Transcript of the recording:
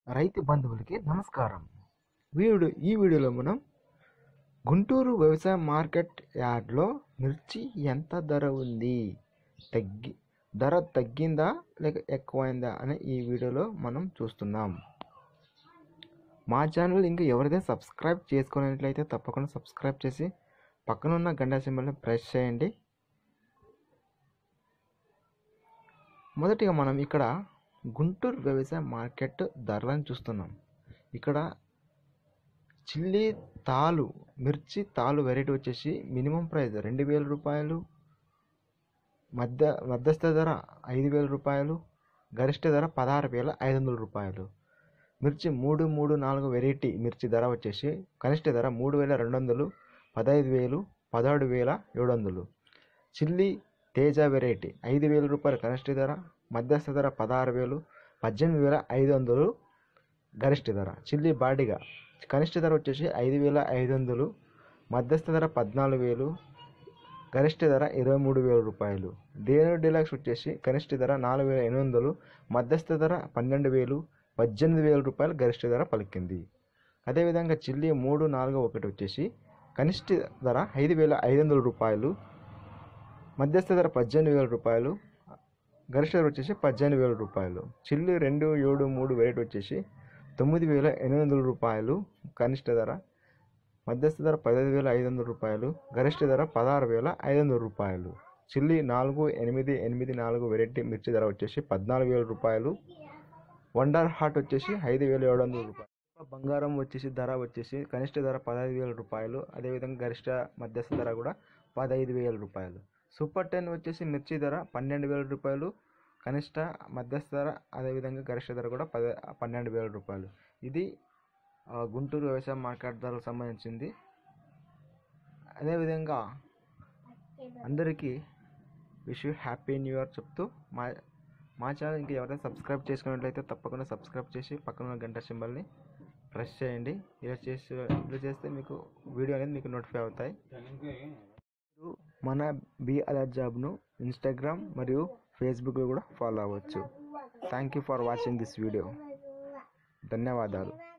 రైతు బంధువులకి నమస్కారం వీడు ఈ వీడియోలో మనం గుంటూరు వ్యవసాయ మార్కెట్ యార్డ్లో మిర్చి ఎంత ధర ఉంది తగ్గి ధర తగ్గిందా లేక ఎక్కువైందా అనే ఈ వీడియోలో మనం చూస్తున్నాం మా ఛానల్ ఇంకా ఎవరైతే సబ్స్క్రైబ్ చేసుకున్నట్లయితే తప్పకుండా సబ్స్క్రైబ్ చేసి పక్కన ఉన్న గంట సింబల్ని ప్రెస్ చేయండి మొదటిగా మనం ఇక్కడ గుంటూరు వ్యవసాయ మార్కెట్ ధరలను చూస్తున్నాం ఇక్కడ చిల్లీ తాలు మిర్చి తాలు వెరైటీ వచ్చేసి మినిమం ప్రైస్ రెండు వేల రూపాయలు మధ్య మధ్యస్థ ధర ఐదు వేల రూపాయలు గరిష్ట ధర పదహారు వేల ఐదు వందల రూపాయలు మిర్చి మూడు మూడు నాలుగు వెరైటీ మిర్చి ధర వచ్చేసి కనిష్ట ధర మూడు వేల రెండు వందలు పదహైదు వేలు పదహారు వేల ఏడు వందలు చిల్లీ తేజ వెరైటీ ఐదు వేల రూపాయలు కనిష్ట ధర మధ్యస్థ ధర పదహారు వేలు పద్దెనిమిది వేల ఐదు వందలు గరిష్ట ధర చిల్లీ బాడిగా కనిష్ట ధర వచ్చేసి ఐదు వేల ఐదు వందలు మధ్యస్థ ధర పద్నాలుగు వేలు గరిష్ట ధర ఇరవై మూడు వేల రూపాయలు దేను డీలక్స్ వచ్చేసి కనిష్ట ధర నాలుగు వేల ఎనిమిది వందలు మధ్యస్థ ధర పన్నెండు వేలు పద్దెనిమిది వేల రూపాయలు గరిష్ట ధర పలికింది అదేవిధంగా చిల్లీ మూడు నాలుగు ఒకటి వచ్చేసి కనిష్ట ధర ఐదు వేల ఐదు వందల రూపాయలు మధ్యస్థ ధర పద్దెనిమిది వేల రూపాయలు గరిష్ట ధర వచ్చేసి పద్దెనిమిది వేల రూపాయలు చిల్లి రెండు ఏడు మూడు వెరైటీ వచ్చేసి తొమ్మిది వేల ఎనిమిది వందల రూపాయలు కనిష్ట ధర మధ్యస్థ ధర పదహైదు వేల ఐదు వందల రూపాయలు గరిష్ట ధర పదహారు వేల ఐదు వందల రూపాయలు చిల్లి నాలుగు ఎనిమిది ఎనిమిది నాలుగు వెరైటీ మిర్చి ధర వచ్చేసి పద్నాలుగు వేల రూపాయలు వండర్ హార్ట్ వచ్చేసి ఐదు వేల ఏడు వందల రూపాయలు బంగారం వచ్చేసి ధర వచ్చేసి కనిష్ట ధర పదహైదు వేల రూపాయలు అదేవిధంగా గరిష్ట మధ్యస్థ ధర కూడా పదహైదు వేల రూపాయలు సూపర్ టెన్ వచ్చేసి మిర్చి ధర పన్నెండు వేల రూపాయలు కనిష్ట మధ్యస్థ ధర అదేవిధంగా గరిష్ట ధర కూడా పద పన్నెండు వేల రూపాయలు ఇది ఆ, గుంటూరు వ్యవసాయ మార్కెట్ ధరకు సంబంధించింది అదేవిధంగా అందరికీ wish you happy new year చెప్తూ మా మా ఛానల్ ఇంకా ఎవరైనా సబ్స్క్రైబ్ చేసుకున్నట్లయితే తప్పకుండా సబ్స్క్రైబ్ చేసి పక్కన ఉన్న గంట సింబల్ని ప్రెస్ చేయండి ఇలా చేసి ఇలా చేస్తే మీకు వీడియో అనేది మీకు నోటిఫై అవుతాయి మీరు మన బి అలర్ట్ జాబ్ను ఇన్స్టాగ్రామ్ మరియు ఫేస్బుక్లో కూడా ఫాలో అవ్వచ్చు thank you for watching this video ధన్యవాదాలు